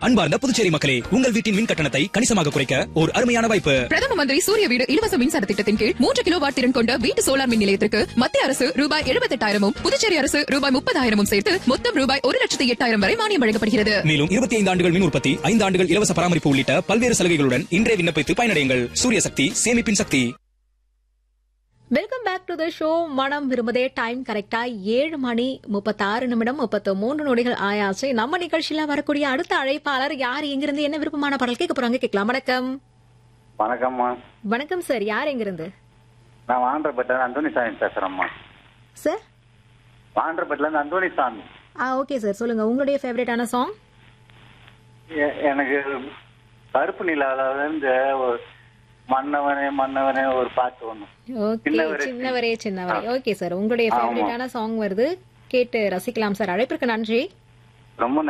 அன்பார்ந்த புதுச்சேரி மக்களே உங்கள் வீட்டின் மின் கட்டணத்தை கணிசமாக குறைக்க ஒரு அருமையான வாய்ப்பு பிரதம மந்திரி சூரிய வீடு இலவச மின்சார திட்டத்தின் கீழ் மூன்று கிலோ வாட் திறன் கொண்ட வீட்டு சோலார் மின் நிலையத்திற்கு மத்திய அரசு ரூபாய் எழுபத்தெட்டாயிரமும் புதுச்சேரி அரசு ரூபாய் முப்பதாயிரமும் சேர்த்து மொத்தம் ரூபாய் ஒரு லட்சத்தி எட்டாயிரம் வரை மானியம் வழங்கப்படுகிறது மேலும் இருபத்தி ஐந்து ஆண்டுகள் மின் உற்பத்தி ஐந்து ஆண்டுகள் இலவச பராமரிப்பு உள்ளிட்ட பல்வேறு சலுகைகளுடன் இன்றே விண்ணப்பித்து பயனடையுங்கள் சூரிய சக்தி சேமிப்பின் சக்தி welcome back to the show மனம் விரும்பதே டைம் கரெக்டா ஏழு மணி முப்பத்தாறு நிமிடம் முப்பத்து மூன்று நொடிகள் ஆயாச்சு நம்ம நிகழ்ச்சியில வரக்கூடிய அடுத்த அழைப்பாளர் யார் எங்கிருந்து என்ன விருப்பமான பாடல் கேட்க போறாங்க கேட்கலாம் வணக்கம் வணக்கம்மா வணக்கம் சார் யார் எங்கிருந்து நான் வாண்டர்பேட்டில அந்தோனி சாமி பேசுறேம்மா சார் வாண்டர்பேட்டில இருந்து அந்தோனி சாமி ஆ ஓகே சார் சொல்லுங்க உங்களுடைய ஃபேவரட்டான சாங் எ- எனக்கு கருப்பு நிலால இருந்து ஒரு மன்னவனே மன்னவனே ஒரு பாட்டு ஒண்ணு ஓகே சின்னவரே. சின்னவரே சின்னவரே ஓகே சார் உங்களுடைய ஆமா. ஃபேவரட்டான சாங் வருது கேட்டு ரசிக்கலாம் சார் அழைப்பிற்கு நன்றி ரொம்ப